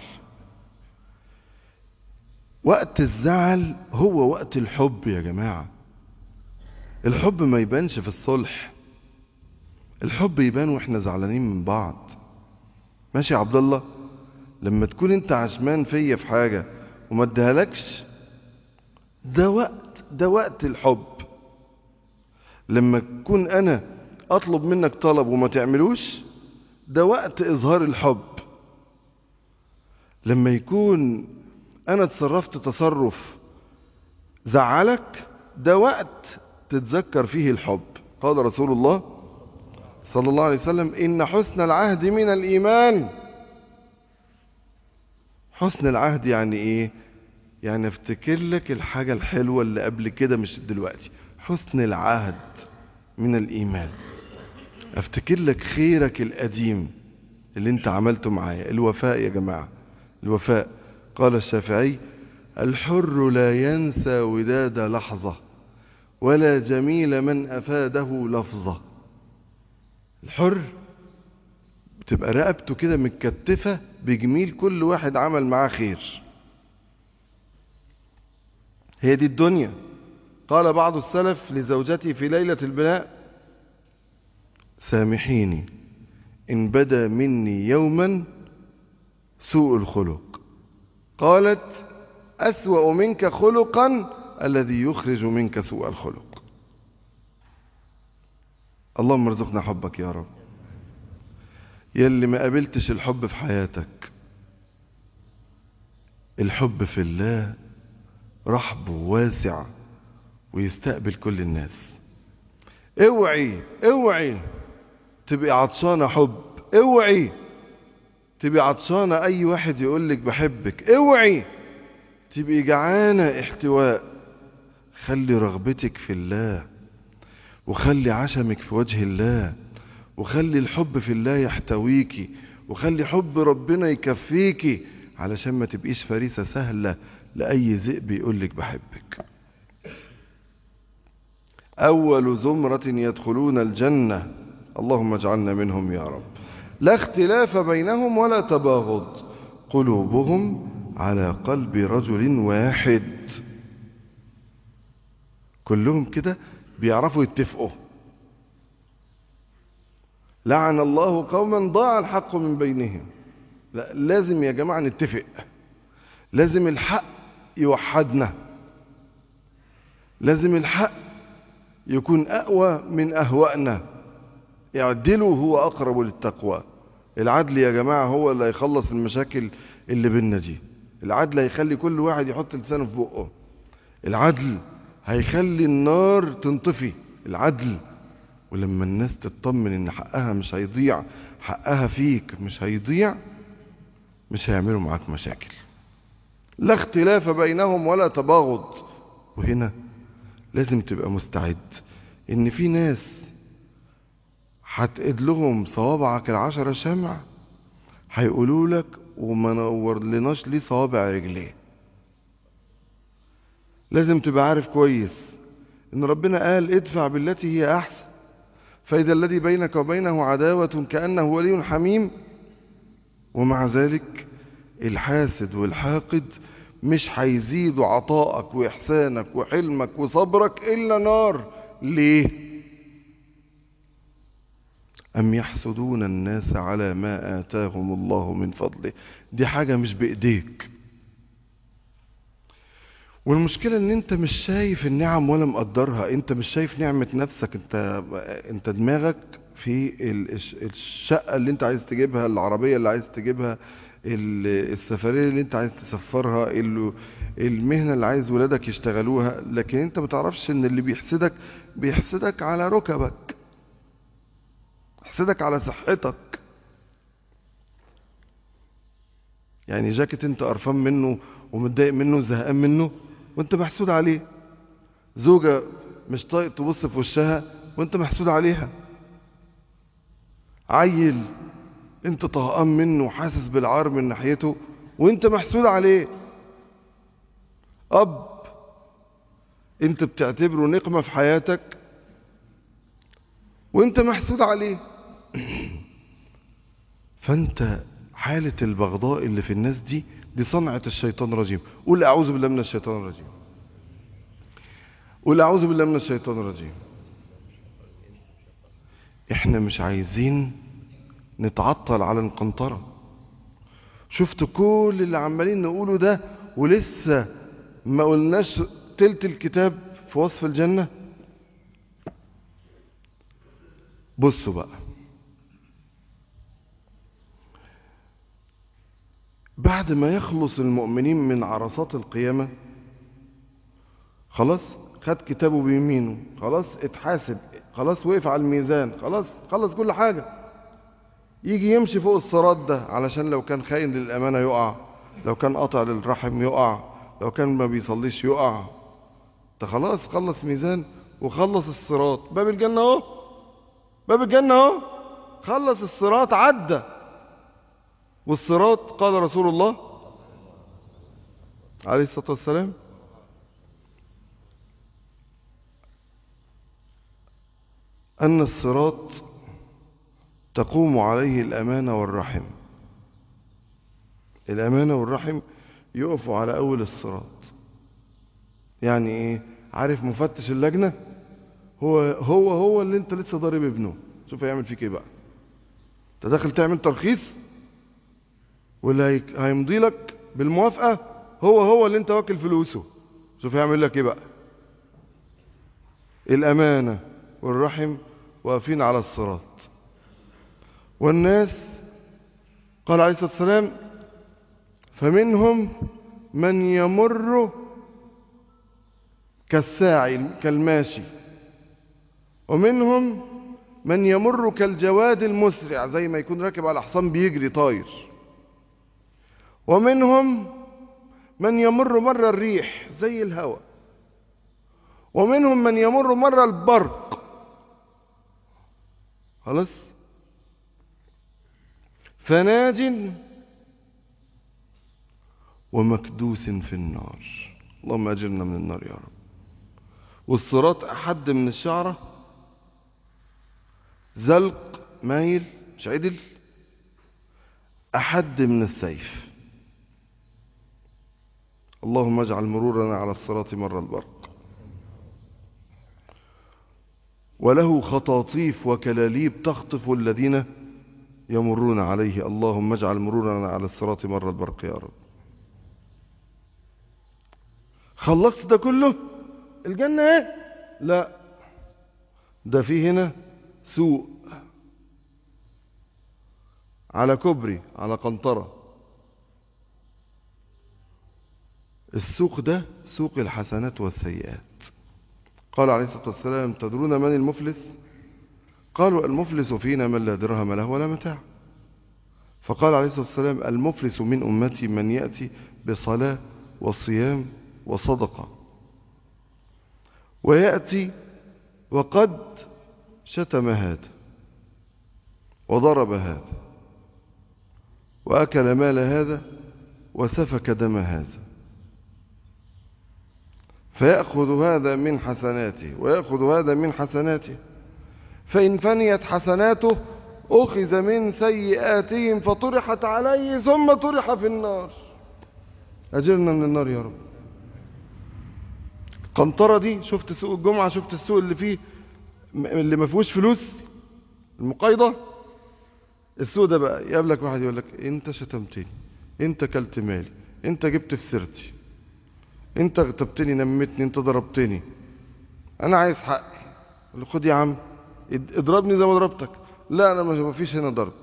وقت الزعل هو وقت الحب يا جماعة الحب ما يبانش في الصلح الحب يبان واحنا زعلانين من بعض ماشي يا عبد الله لما تكون انت عشمان فيا في حاجة وما اديهالكش ده وقت ده وقت الحب لما تكون انا اطلب منك طلب وما تعملوش ده وقت اظهار الحب لما يكون انا تصرفت تصرف زعلك ده وقت تتذكر فيه الحب قال رسول الله صلى الله عليه وسلم ان حسن العهد من الايمان حسن العهد يعني ايه يعني افتكر لك الحاجة الحلوة اللي قبل كده مش دلوقتي حسن العهد من الايمان افتكر لك خيرك القديم اللي انت عملته معايا الوفاء يا جماعة الوفاء قال الشافعي الحر لا ينسى وداد لحظة ولا جميل من أفاده لفظة الحر بتبقى رقبته كده متكتفة بجميل كل واحد عمل معاه خير هي دي الدنيا قال بعض السلف لزوجتي في ليلة البناء سامحيني إن بدا مني يوما سوء الخلق قالت أسوأ منك خلقا الذي يخرج منك سوء الخلق اللهم ارزقنا حبك يا رب يلي ما قابلتش الحب في حياتك الحب في الله رحب واسع ويستقبل كل الناس اوعي اوعي تبقي عطشانة حب اوعي تبقي عطشانة اي واحد يقولك بحبك اوعي تبقي جعانة احتواء خلي رغبتك في الله وخلي عشمك في وجه الله وخلي الحب في الله يحتويكي وخلي حب ربنا يكفيكي علشان ما تبقيش فريسة سهلة لأي ذئب يقولك بحبك أول زمرة يدخلون الجنة اللهم اجعلنا منهم يا رب لا اختلاف بينهم ولا تباغض قلوبهم على قلب رجل واحد كلهم كده بيعرفوا يتفقوا لعن الله قوما ضاع الحق من بينهم لا لازم يا جماعة نتفق لازم الحق يوحدنا لازم الحق يكون أقوى من أهوائنا اعدلوا هو أقرب للتقوى العدل يا جماعة هو اللي هيخلص المشاكل اللي بينا دي العدل هيخلي كل واحد يحط لسانه في بقه العدل هيخلي النار تنطفي العدل ولما الناس تطمن ان حقها مش هيضيع حقها فيك مش هيضيع مش هيعملوا معاك مشاكل لا اختلاف بينهم ولا تباغض وهنا لازم تبقى مستعد ان في ناس هتقد لهم صوابعك العشرة شمع هيقولوا لك وما نور لناش ليه صوابع رجليه لازم تبقى عارف كويس ان ربنا قال ادفع بالتي هي احسن فاذا الذي بينك وبينه عداوة كأنه ولي حميم ومع ذلك الحاسد والحاقد مش هيزيدوا عطائك واحسانك وحلمك وصبرك الا نار ليه ام يحسدون الناس على ما اتاهم الله من فضله دي حاجة مش بايديك والمشكلة ان انت مش شايف النعم ولا مقدرها انت مش شايف نعمة نفسك انت انت دماغك في الشقة اللي انت عايز تجيبها العربية اللي عايز تجيبها السفرية اللي انت عايز تسفرها المهنة اللي عايز ولادك يشتغلوها لكن انت بتعرفش ان اللي بيحسدك بيحسدك على ركبك يحسدك على صحتك يعني جاكيت انت قرفان منه ومتضايق منه وزهقان منه وانت محسود عليه زوجة مش طايق تبص في وشها وانت محسود عليها عيل انت طهقان منه وحاسس بالعار من ناحيته وانت محسود عليه اب انت بتعتبره نقمة في حياتك وانت محسود عليه فانت حالة البغضاء اللي في الناس دي دي صنعة الشيطان الرجيم قول أعوذ بالله من الشيطان الرجيم قول أعوذ بالله من الشيطان الرجيم احنا مش عايزين نتعطل على القنطرة شفت كل اللي عمالين نقوله ده ولسه ما قلناش تلت الكتاب في وصف الجنة بصوا بقى بعد ما يخلص المؤمنين من عرصات القيامة خلاص خد كتابه بيمينه خلاص اتحاسب خلاص وقف على الميزان خلاص خلص كل حاجة يجي يمشي فوق الصراط ده علشان لو كان خاين للأمانة يقع لو كان قطع للرحم يقع لو كان ما بيصليش يقع ده خلاص خلص ميزان وخلص الصراط باب الجنة اهو باب الجنة اهو خلص الصراط عدى والصراط قال رسول الله عليه الصلاة والسلام أن الصراط تقوم عليه الأمانة والرحم الأمانة والرحم يقفوا على أول الصراط يعني إيه عارف مفتش اللجنة هو هو هو اللي انت لسه ضارب ابنه شوف هيعمل فيك ايه بقى انت داخل تعمل ترخيص واللي هيمضي لك بالموافقة هو هو اللي انت واكل فلوسه شوف هيعمل لك ايه بقى الأمانة والرحم واقفين على الصراط والناس قال عليه الصلاة والسلام فمنهم من يمر كالساعي كالماشي ومنهم من يمر كالجواد المسرع زي ما يكون راكب على حصان بيجري طاير ومنهم من يمر مر الريح زي الهواء ومنهم من يمر مر البرق خلاص فناج ومكدوس في النار اللهم اجرنا من النار يا رب والصراط احد من الشعره زلق مايل مش عدل احد من السيف اللهم اجعل مرورنا على الصراط مر البرق وله خطاطيف وكلاليب تخطف الذين يمرون عليه اللهم اجعل مرورنا على الصراط مر البرق يا رب خلصت ده كله الجنة ايه لا ده في هنا سوق على كوبري على قنطرة السوق ده سوق الحسنات والسيئات قال عليه الصلاة والسلام تدرون من المفلس قالوا المفلس فينا من لا درهم له ولا متاع فقال عليه الصلاة والسلام المفلس من أمتي من يأتي بصلاة وصيام وصدقة ويأتي وقد شتم هذا وضرب هذا وأكل مال هذا وسفك دم هذا فيأخذ هذا من حسناته ويأخذ هذا من حسناته فإن فنيت حسناته أخذ من سيئاتهم فطرحت عليه ثم طرح في النار أجرنا من النار يا رب قنطرة دي شفت سوق الجمعة شفت السوق اللي فيه اللي ما فيهوش فلوس المقايضة السوق ده بقى يقابلك واحد يقول لك انت شتمتني انت كلت مالي انت جبت في سيرتي انت غتبتني نمتني انت ضربتني انا عايز حقي له خد يا عم اضربني زي ما ضربتك لا انا ما فيش هنا ضرب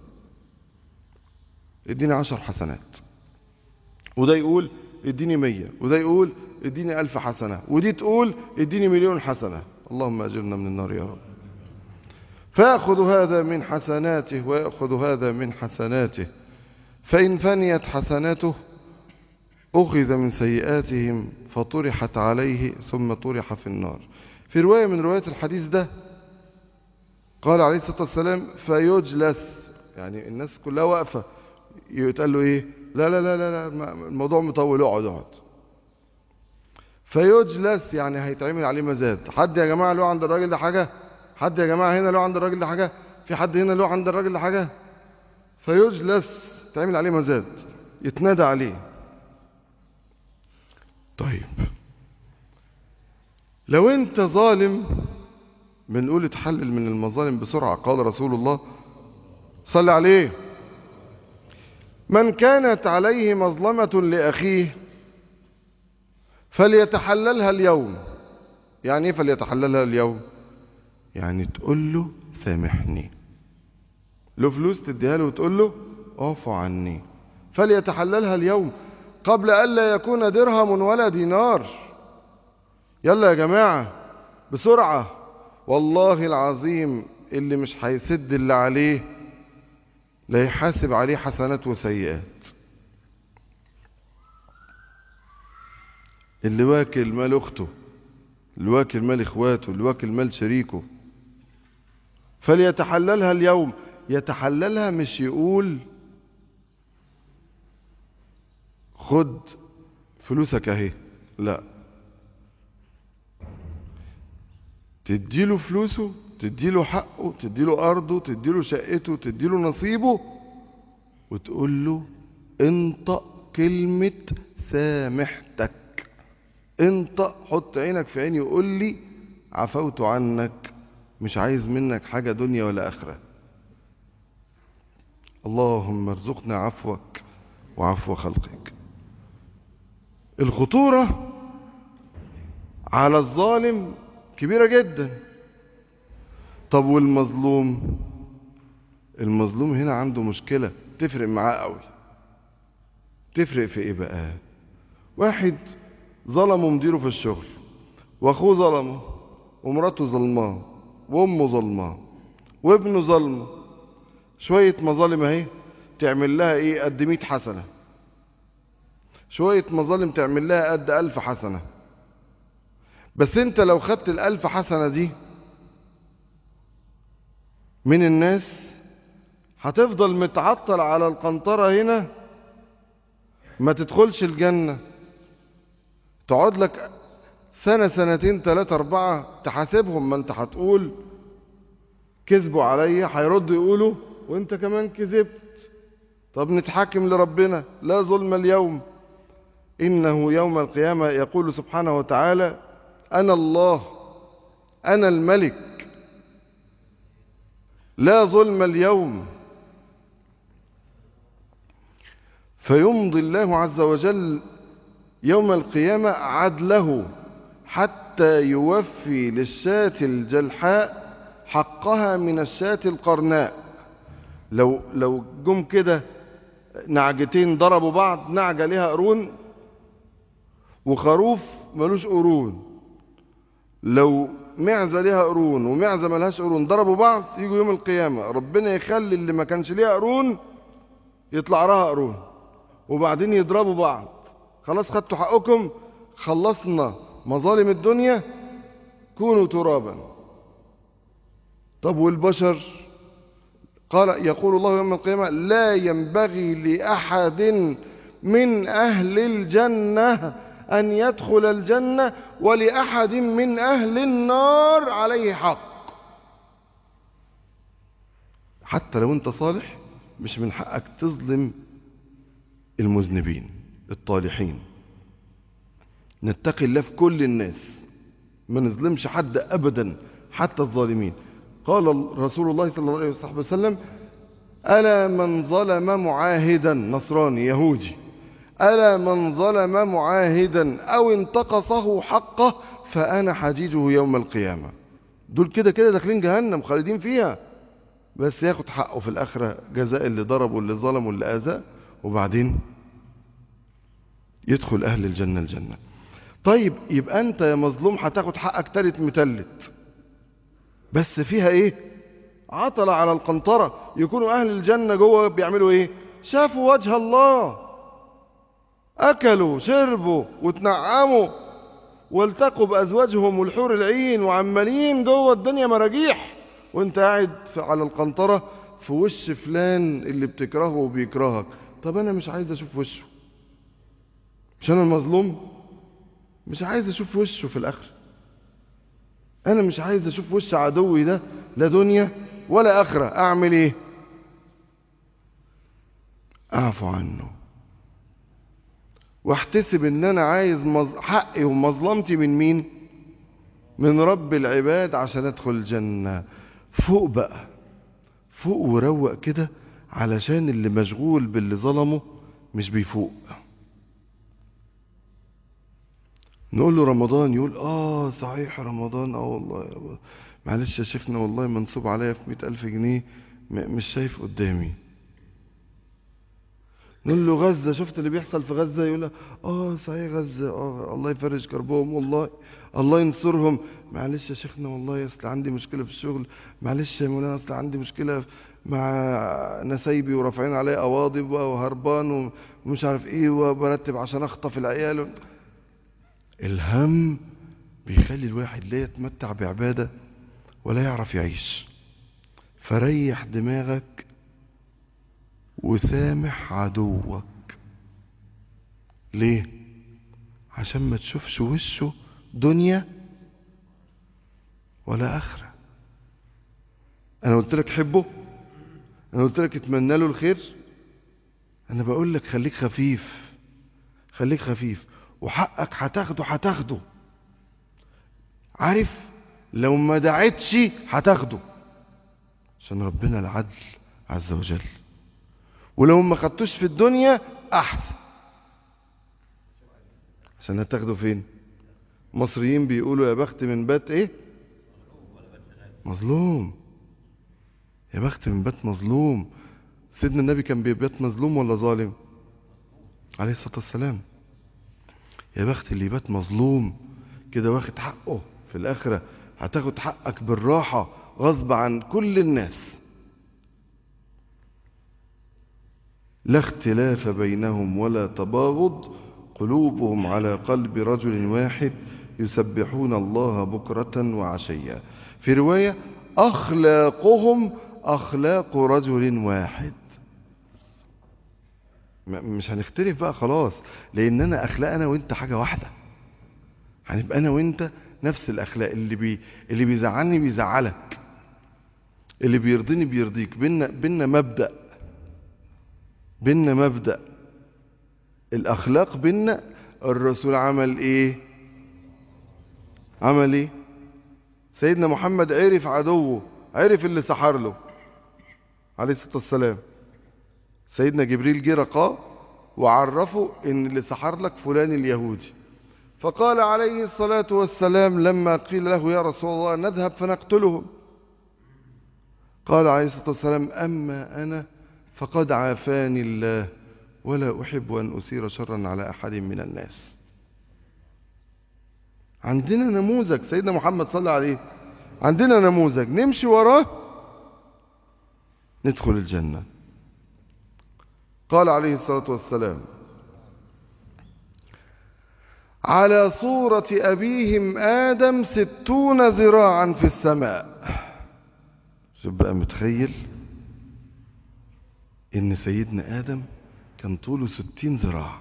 اديني عشر حسنات وده يقول اديني مية وده يقول اديني الف حسنة ودي تقول اديني مليون حسنة اللهم اجرنا من النار يا رب فيأخذ هذا من حسناته ويأخذ هذا من حسناته فإن فنيت حسناته أخذ من سيئاتهم فطرحت عليه ثم طرح في النار في رواية من روايات الحديث ده قال عليه الصلاة والسلام فيجلس يعني الناس كلها واقفة يتقال له ايه لا لا لا لا, لا الموضوع مطول اقعد اقعد فيجلس يعني هيتعمل عليه مزاد حد يا جماعة له عند الراجل ده حاجة حد يا جماعة هنا له عند الراجل ده حاجة في حد هنا له عند الراجل ده حاجة فيجلس تعمل عليه مزاد يتنادى عليه طيب لو انت ظالم بنقول اتحلل من المظالم بسرعة قال رسول الله صلى عليه من كانت عليه مظلمة لأخيه فليتحللها اليوم يعني ايه فليتحللها اليوم يعني تقول له سامحني له فلوس تديها له وتقول له اعفو عني فليتحللها اليوم قبل ألا يكون درهم ولا دينار يلا يا جماعة بسرعة والله العظيم اللي مش هيسد اللي عليه لا يحاسب عليه حسنات وسيئات اللي واكل مال اخته اللي واكل مال اخواته اللي واكل مال شريكه فليتحللها اليوم يتحللها مش يقول خد فلوسك اهي لا تديله فلوسه تديله حقه تديله ارضه تديله شقته تديله نصيبه وتقول له انطق كلمة سامحتك انطق حط عينك في عيني وقول لي عفوت عنك مش عايز منك حاجة دنيا ولا آخرة اللهم ارزقنا عفوك وعفو خلقك الخطورة على الظالم كبيرة جدا طب والمظلوم المظلوم هنا عنده مشكلة تفرق معاه قوي تفرق في ايه بقى واحد ظلمه مديره في الشغل واخوه ظلمه ومراته ظلماه وامه ظلماه وابنه ظلمه شوية مظالم اهي تعمل لها ايه قد 100 حسنة شوية مظالم تعمل لها قد ألف حسنة بس انت لو خدت الألف حسنة دي من الناس هتفضل متعطل على القنطرة هنا ما تدخلش الجنة تقعد لك سنة سنتين ثلاثة أربعة تحاسبهم ما انت هتقول كذبوا عليا هيردوا يقولوا وانت كمان كذبت طب نتحاكم لربنا لا ظلم اليوم إنه يوم القيامة يقول سبحانه وتعالى أنا الله أنا الملك لا ظلم اليوم فيمضي الله عز وجل يوم القيامة عدله حتى يوفي للشاة الجلحاء حقها من الشاة القرناء لو لو جم كده نعجتين ضربوا بعض نعجة لها قرون وخروف ملوش قرون لو معزة ليها قرون ومعزة ملهاش قرون ضربوا بعض يجوا يوم القيامة ربنا يخلي اللي ما كانش ليها قرون يطلع لها قرون وبعدين يضربوا بعض خلاص خدتوا حقكم خلصنا مظالم الدنيا كونوا ترابا طب والبشر قال يقول الله يوم القيامة لا ينبغي لأحد من أهل الجنة أن يدخل الجنة ولأحد من أهل النار عليه حق حتى لو أنت صالح مش من حقك تظلم المذنبين الطالحين نتقي الله في كل الناس ما نظلمش حد أبدا حتى الظالمين قال رسول الله صلى الله عليه وسلم ألا من ظلم معاهدا نصراني يهودي ألا من ظلم معاهدا أو انتقصه حقه فأنا حجيجه يوم القيامة دول كده كده داخلين جهنم خالدين فيها بس ياخد حقه في الآخرة جزاء اللي ضرب واللي ظلم واللي أذى وبعدين يدخل أهل الجنة الجنة طيب يبقى أنت يا مظلوم هتاخد حقك تالت متلت بس فيها إيه عطل على القنطرة يكونوا أهل الجنة جوه بيعملوا إيه شافوا وجه الله أكلوا شربوا وتنعموا والتقوا بأزواجهم والحور العين وعمالين جوه الدنيا مراجيح وانت قاعد على القنطرة في وش فلان اللي بتكرهه وبيكرهك طب أنا مش عايز أشوف وشه مش أنا المظلوم مش عايز أشوف وشه في الآخر أنا مش عايز أشوف وش عدوي ده لا دنيا ولا آخرة أعمل إيه أعفو عنه واحتسب ان انا عايز مز... حقي ومظلمتي من مين من رب العباد عشان ادخل الجنة فوق بقى فوق وروق كده علشان اللي مشغول باللي ظلمه مش بيفوق نقول له رمضان يقول اه صحيح رمضان اه والله معلش يا شيخنا والله منصوب عليا في مئة ألف جنيه مش شايف قدامي نقول له غزة شفت اللي بيحصل في غزة يقول اه صحيح غزة اه الله يفرج كربهم والله الله ينصرهم معلش يا شيخنا والله اصل عندي مشكلة في الشغل معلش يا مولانا اصل عندي مشكلة مع نسايبي ورافعين عليا قواضي وهربان ومش عارف ايه وبرتب عشان اخطف العيال الهم بيخلي الواحد لا يتمتع بعبادة ولا يعرف يعيش فريح دماغك وسامح عدوك ليه عشان ما تشوفش وشه دنيا ولا اخره انا قلت لك حبه انا قلت لك اتمنى له الخير انا بقول لك خليك خفيف خليك خفيف وحقك هتاخده هتاخده عارف لو ما دعتش هتاخده عشان ربنا العدل عز وجل ولو ما خدتوش في الدنيا احسن عشان هتاخده فين مصريين بيقولوا يا بخت من بات ايه مظلوم يا بخت من بات مظلوم سيدنا النبي كان بيبات مظلوم ولا ظالم عليه الصلاة والسلام يا بخت اللي يبات مظلوم كده واخد حقه في الآخرة هتاخد حقك بالراحة غصب عن كل الناس لا اختلاف بينهم ولا تباغض قلوبهم على قلب رجل واحد يسبحون الله بكرة وعشيا في رواية أخلاقهم أخلاق رجل واحد مش هنختلف بقى خلاص لأن أنا أخلاقنا وإنت حاجة واحدة هنبقى أنا وإنت نفس الأخلاق اللي بي اللي بيزعلني بيزعلك اللي بيرضيني بيرضيك بينا بينا مبدأ بينا مبدأ الأخلاق بينا الرسول عمل إيه عمل إيه سيدنا محمد عرف عدوه عرف اللي سحر له عليه الصلاة والسلام سيدنا جبريل جه رقاه وعرفه ان اللي سحر لك فلان اليهودي فقال عليه الصلاة والسلام لما قيل له يا رسول الله نذهب فنقتلهم قال عليه الصلاة والسلام أما أنا فقد عافاني الله ولا أحب أن أسير شرا على أحد من الناس عندنا نموذج سيدنا محمد صلى عليه عندنا نموذج نمشي وراه ندخل الجنة قال عليه الصلاة والسلام على صورة أبيهم آدم ستون ذراعا في السماء شوف بقى متخيل إن سيدنا آدم كان طوله ستين ذراع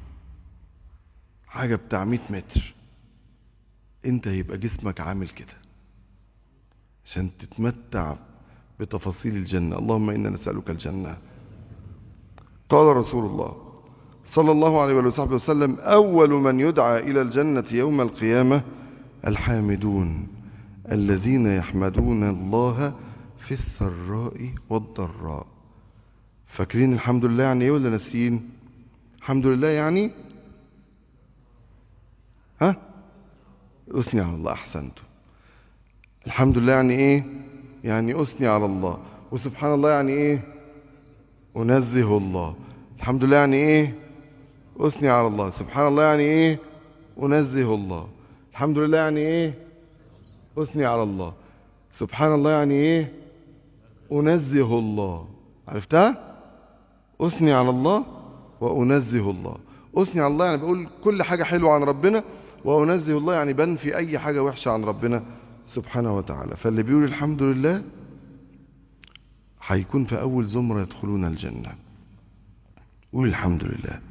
حاجة بتاع مئة متر انت يبقى جسمك عامل كده عشان تتمتع بتفاصيل الجنة اللهم إنا نسألك الجنة قال رسول الله صلى الله عليه وصحبه وسلم أول من يدعى إلى الجنة يوم القيامة الحامدون الذين يحمدون الله في السراء والضراء فاكرين الحمد لله يعني ايه ولا ناسيين الحمد لله يعني ها أثني على الله أحسنتم الحمد لله يعني إيه يعني أثني على الله وسبحان الله يعني إيه أنزه الله الحمد لله يعني إيه أثني على الله سبحان الله يعني إيه أنزه الله الحمد لله يعني إيه أثني على الله سبحان الله يعني إيه أنزه الله عرفتها أثني على الله وأنزه الله أثني على الله يعني بقول كل حاجة حلوة عن ربنا وأنزه الله يعني بنفي أي حاجة وحشة عن ربنا سبحانه وتعالى فاللي بيقول الحمد لله هيكون في أول زمرة يدخلون الجنة قول الحمد لله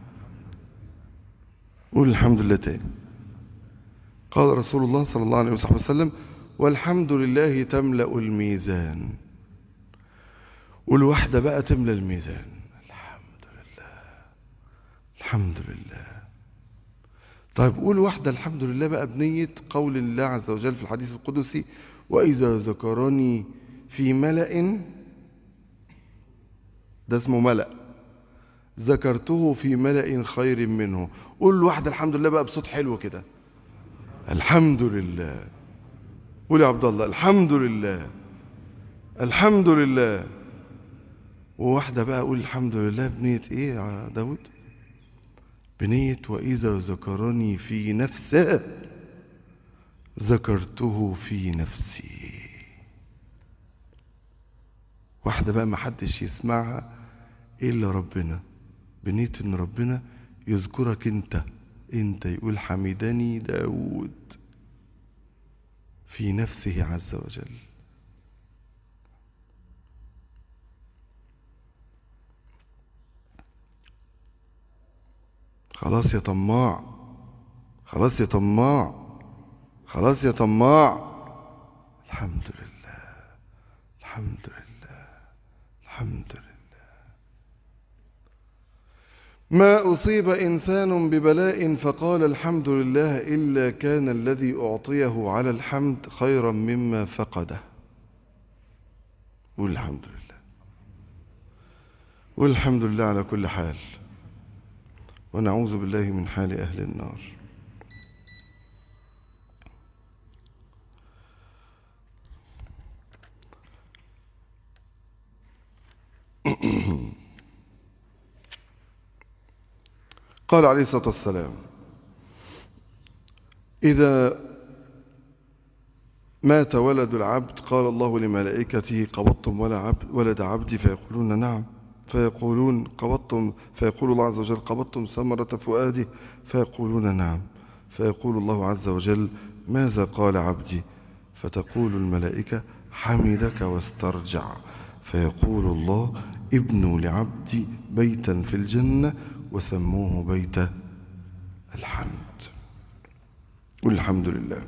قول الحمد لله تاني قال رسول الله صلى الله عليه وسلم والحمد لله تملأ الميزان والوحدة بقى تملأ الميزان الحمد لله الحمد لله طيب قول واحدة الحمد لله بقى بنية قول الله عز وجل في الحديث القدسي وإذا ذكرني في ملأ ده اسمه ملأ ذكرته في ملأ خير منه قول واحدة الحمد لله بقى بصوت حلو كده الحمد لله قول يا عبد الله الحمد لله الحمد لله وواحدة بقى قول الحمد لله بنية ايه يا داود بنية وإذا ذكرني في نفسه ذكرته في نفسي واحدة بقى ما حدش يسمعها إلا ربنا بنية إن ربنا يذكرك أنت أنت يقول حمدني داود في نفسه عز وجل خلاص يا طماع خلاص يا طماع خلاص يا طماع الحمد لله الحمد لله الحمد لله ما أصيب إنسان ببلاء فقال الحمد لله إلا كان الذي أعطيه على الحمد خيرا مما فقده قول الحمد لله قول الحمد لله على كل حال ونعوذ بالله من حال أهل النار قال عليه الصلاة والسلام إذا مات ولد العبد قال الله لملائكته قبضتم ولا عبد ولد عبدي فيقولون نعم فيقولون قبضتم فيقول الله عز وجل قبضتم ثمرة فؤادي فيقولون نعم فيقول الله عز وجل ماذا قال عبدي فتقول الملائكة حمدك واسترجع فيقول الله ابنوا لعبدي بيتا في الجنة وسموه بيت الحمد والحمد لله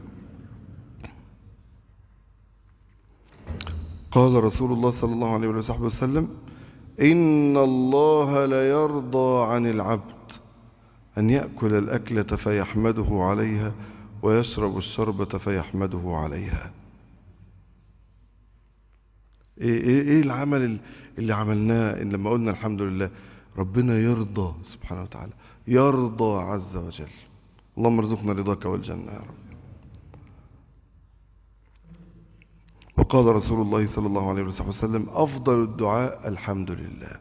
قال رسول الله صلى الله عليه وصحبه وسلم إن الله ليرضى عن العبد أن يأكل الأكلة فيحمده عليها ويشرب الشربة فيحمده عليها إيه, إيه, إيه العمل اللي عملناه إن لما قلنا الحمد لله ربنا يرضى سبحانه وتعالى يرضى عز وجل اللهم ارزقنا رضاك والجنة يا رب وقال رسول الله صلى الله عليه وسلم أفضل الدعاء الحمد لله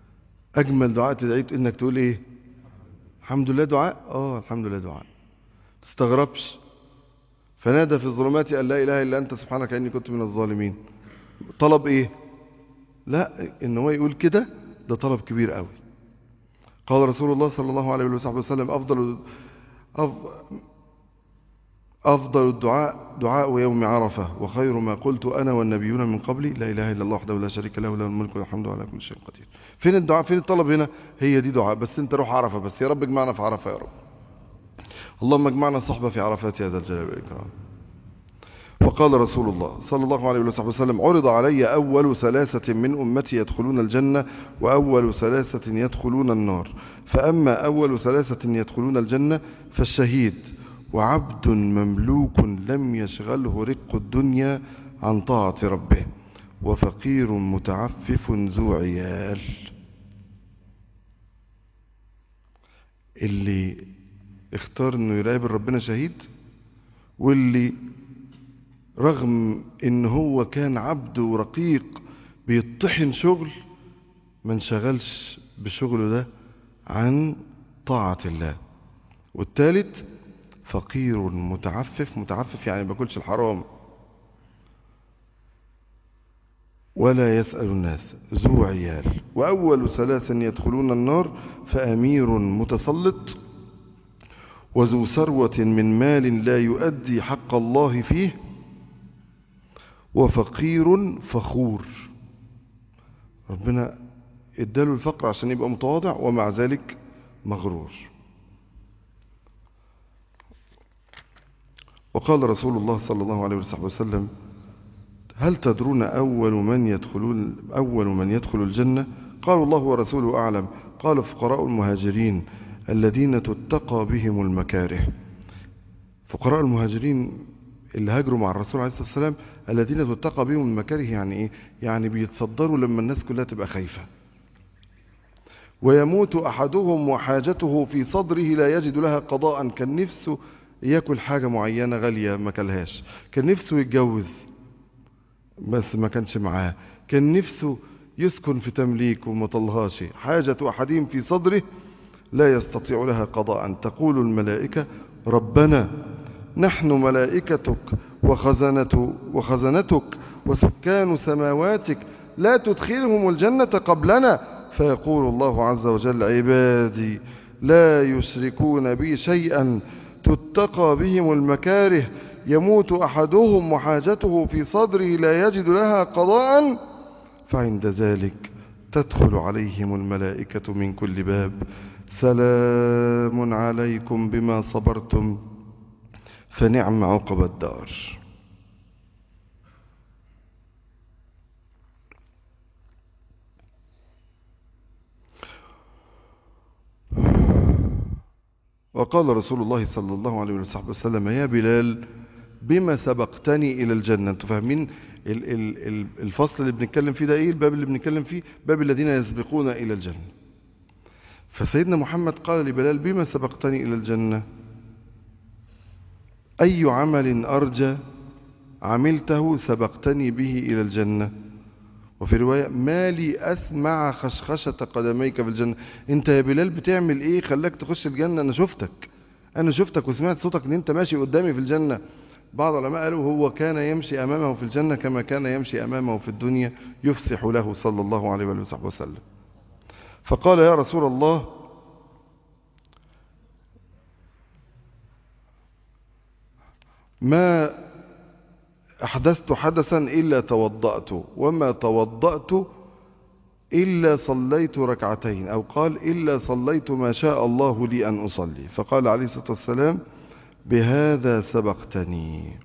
أجمل دعاء تدعيه إنك تقول إيه الحمد لله دعاء آه الحمد لله دعاء تستغربش فنادى في الظلمات أن لا إله إلا أنت سبحانك إني كنت من الظالمين طلب إيه لا إن هو يقول كده ده طلب كبير قوي قال رسول الله صلى الله عليه وسلم أفضل أفضل الدعاء دعاء يوم عرفة وخير ما قلت أنا والنبيون من قبلي لا إله إلا الله وحده لا شريك له له الملك والحمد على كل شيء قدير فين الدعاء فين الطلب هنا هي دي دعاء بس انت روح عرفة بس يا رب اجمعنا في عرفة يا رب اللهم اجمعنا صحبة في عرفات يا ذا الجلال والإكرام وقال رسول الله صلى الله عليه وسلم عرض علي أول ثلاثة من أمتي يدخلون الجنة وأول ثلاثة يدخلون النار فأما أول ثلاثة يدخلون الجنة فالشهيد وعبد مملوك لم يشغله رق الدنيا عن طاعة ربه وفقير متعفف ذو عيال اللي اختار انه يراقب ربنا شهيد واللي رغم ان هو كان عبد ورقيق بيطحن شغل ما انشغلش بشغله ده عن طاعة الله والثالث فقير متعفف متعفف يعني ما باكلش الحرام ولا يسأل الناس ذو عيال وأول ثلاث يدخلون النار فأمير متسلط وذو ثروة من مال لا يؤدي حق الله فيه وفقير فخور ربنا اداله الفقر عشان يبقى متواضع ومع ذلك مغرور وقال رسول الله صلى الله عليه وسلم هل تدرون أول من يدخلون أول من يدخل الجنة قالوا الله ورسوله أعلم قال فقراء المهاجرين الذين تتقى بهم المكاره فقراء المهاجرين اللي هاجروا مع الرسول عليه الصلاة والسلام الذين تتقى بهم المكاره يعني إيه؟ يعني بيتصدروا لما الناس كلها تبقى خايفة ويموت أحدهم وحاجته في صدره لا يجد لها قضاء كان نفسه ياكل حاجة معينة غالية ما كلهاش كان نفسه يتجوز بس ما كانش معاه كان نفسه يسكن في تمليك وما طلهاش حاجة أحدهم في صدره لا يستطيع لها قضاء تقول الملائكة ربنا نحن ملائكتك وخزنة وخزنتك وسكان سماواتك لا تدخلهم الجنة قبلنا فيقول الله عز وجل عبادي لا يشركون بي شيئا تتقى بهم المكاره يموت أحدهم وحاجته في صدره لا يجد لها قضاء فعند ذلك تدخل عليهم الملائكة من كل باب سلام عليكم بما صبرتم فنعم عقب الدار وقال رسول الله صلى الله عليه وسلم يا بلال بما سبقتني إلى الجنة انتوا فاهمين الفصل اللي بنتكلم فيه ده ايه الباب اللي بنتكلم فيه باب الذين يسبقون إلى الجنة فسيدنا محمد قال لبلال بما سبقتني إلى الجنة أي عمل أرجى عملته سبقتني به إلى الجنة وفي رواية ما لي أسمع خشخشة قدميك في الجنة انت يا بلال بتعمل ايه خلاك تخش الجنة انا شفتك انا شفتك وسمعت صوتك ان انت ماشي قدامي في الجنة بعض العلماء قالوا هو كان يمشي أمامه في الجنة كما كان يمشي أمامه في الدنيا يفسح له صلى الله عليه وصحبه وسلم فقال يا رسول الله ما أحدثت حدثا إلا توضأت وما توضأت إلا صليت ركعتين أو قال إلا صليت ما شاء الله لي أن أصلي فقال عليه الصلاة والسلام بهذا سبقتني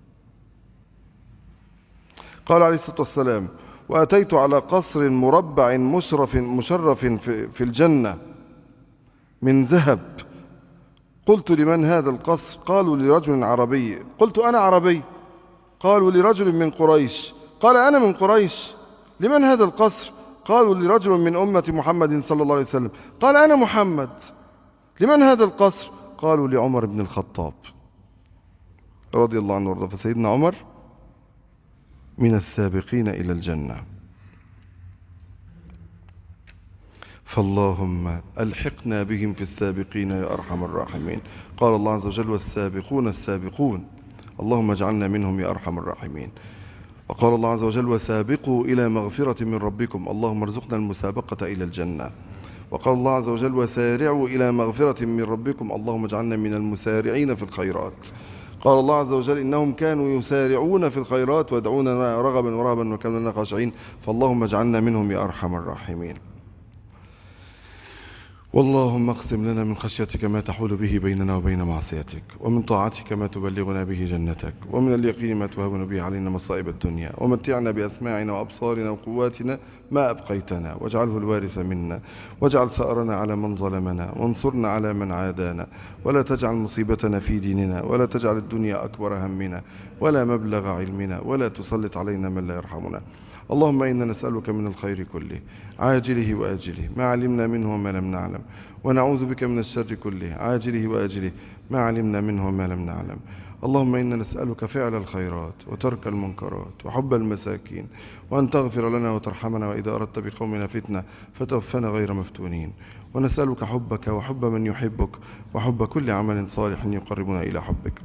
قال عليه الصلاة والسلام وأتيت على قصر مربع مشرف مشرف في الجنة من ذهب قلت لمن هذا القصر قالوا لرجل عربي قلت أنا عربي قالوا لرجل من قريش قال أنا من قريش لمن هذا القصر قالوا لرجل من أمة محمد صلى الله عليه وسلم قال أنا محمد لمن هذا القصر قالوا لعمر بن الخطاب رضي الله عنه وارضاه فسيدنا عمر من السابقين إلى الجنة فاللهم ألحقنا بهم في السابقين يا أرحم الراحمين قال الله عز وجل والسابقون السابقون اللهم اجعلنا منهم يا أرحم الراحمين وقال الله عز وجل وسابقوا إلى مغفرة من ربكم اللهم ارزقنا المسابقة إلى الجنة وقال الله عز وجل وسارعوا إلى مغفرة من ربكم اللهم اجعلنا من المسارعين في الخيرات قال الله عز وجل إنهم كانوا يسارعون في الخيرات ويدعوننا رغبا ورهبا وكانوا لنا خاشعين فاللهم اجعلنا منهم يا أرحم الراحمين واللهم اقسم لنا من خشيتك ما تحول به بيننا وبين معصيتك ومن طاعتك ما تبلغنا به جنتك ومن اليقين ما تهون به علينا مصائب الدنيا ومتعنا بأسماعنا وأبصارنا وقواتنا ما أبقيتنا واجعله الوارث منا واجعل ثأرنا على من ظلمنا وانصرنا على من عادانا ولا تجعل مصيبتنا في ديننا ولا تجعل الدنيا أكبر همنا ولا مبلغ علمنا ولا تسلط علينا من لا يرحمنا اللهم إنا نسألك من الخير كله عاجله وآجله ما علمنا منه وما لم نعلم ونعوذ بك من الشر كله عاجله وآجله ما علمنا منه وما لم نعلم اللهم إنا نسألك فعل الخيرات وترك المنكرات وحب المساكين وأن تغفر لنا وترحمنا وإذا أردت بقومنا فتنة فتوفنا غير مفتونين ونسألك حبك وحب من يحبك وحب كل عمل صالح يقربنا إلى حبك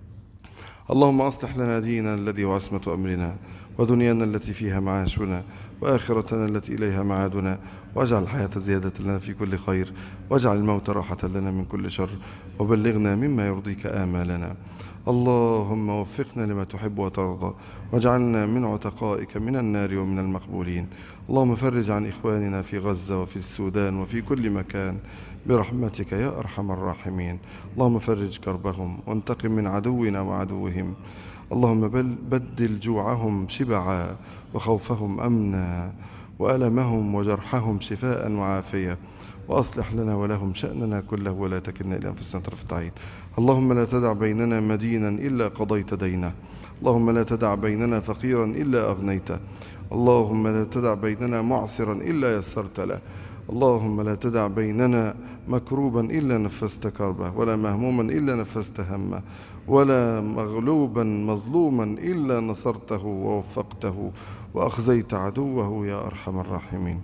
اللهم أصلح لنا ديننا الذي هو عصمة أمرنا ودنيانا التي فيها معاشنا وآخرتنا التي إليها معادنا واجعل الحياة زيادة لنا في كل خير واجعل الموت راحة لنا من كل شر وبلغنا مما يرضيك آمالنا اللهم وفقنا لما تحب وترضى واجعلنا من عتقائك من النار ومن المقبولين اللهم فرج عن إخواننا في غزة وفي السودان وفي كل مكان برحمتك يا أرحم الراحمين اللهم فرج كربهم وانتقم من عدونا وعدوهم اللهم بل بدل جوعهم شبعا وخوفهم أمنا وألمهم وجرحهم شفاء وعافية وأصلح لنا ولهم شأننا كله ولا تكلنا إلى أنفسنا طرفة عين اللهم لا تدع بيننا مدينا إلا قضيت دينه اللهم لا تدع بيننا فقيرا إلا أغنيته اللهم لا تدع بيننا معصرا إلا يسرت له اللهم لا تدع بيننا مكروبا إلا نفست كربه ولا مهموما إلا نفست همه ولا مغلوبا مظلوما إلا نصرته ووفقته وأخزيت عدوه يا أرحم الراحمين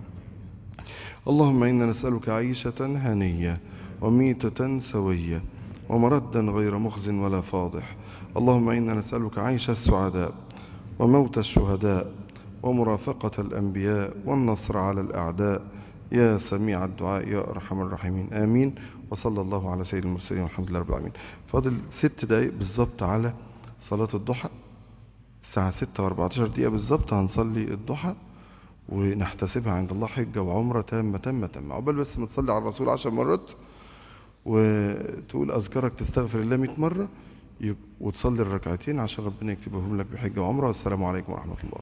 اللهم إنا نسألك عيشة هنية وميتة سوية ومردا غير مخز ولا فاضح اللهم إنا نسألك عيش السعداء وموت الشهداء ومرافقة الأنبياء والنصر على الأعداء يا سميع الدعاء يا أرحم الراحمين آمين وصلى الله على سيد المرسلين والحمد لله رب العالمين فاضل ست دقايق بالظبط على صلاة الضحى الساعة ستة واربعتاشر دقيقة بالظبط هنصلي الضحى ونحتسبها عند الله حجة وعمرة تامة تامة تامة عقبال بس ما تصلي على الرسول عشر مرات وتقول أذكارك تستغفر الله 100 مرة وتصلي الركعتين عشان ربنا يكتبهم لك بحجة وعمرة والسلام عليكم ورحمة الله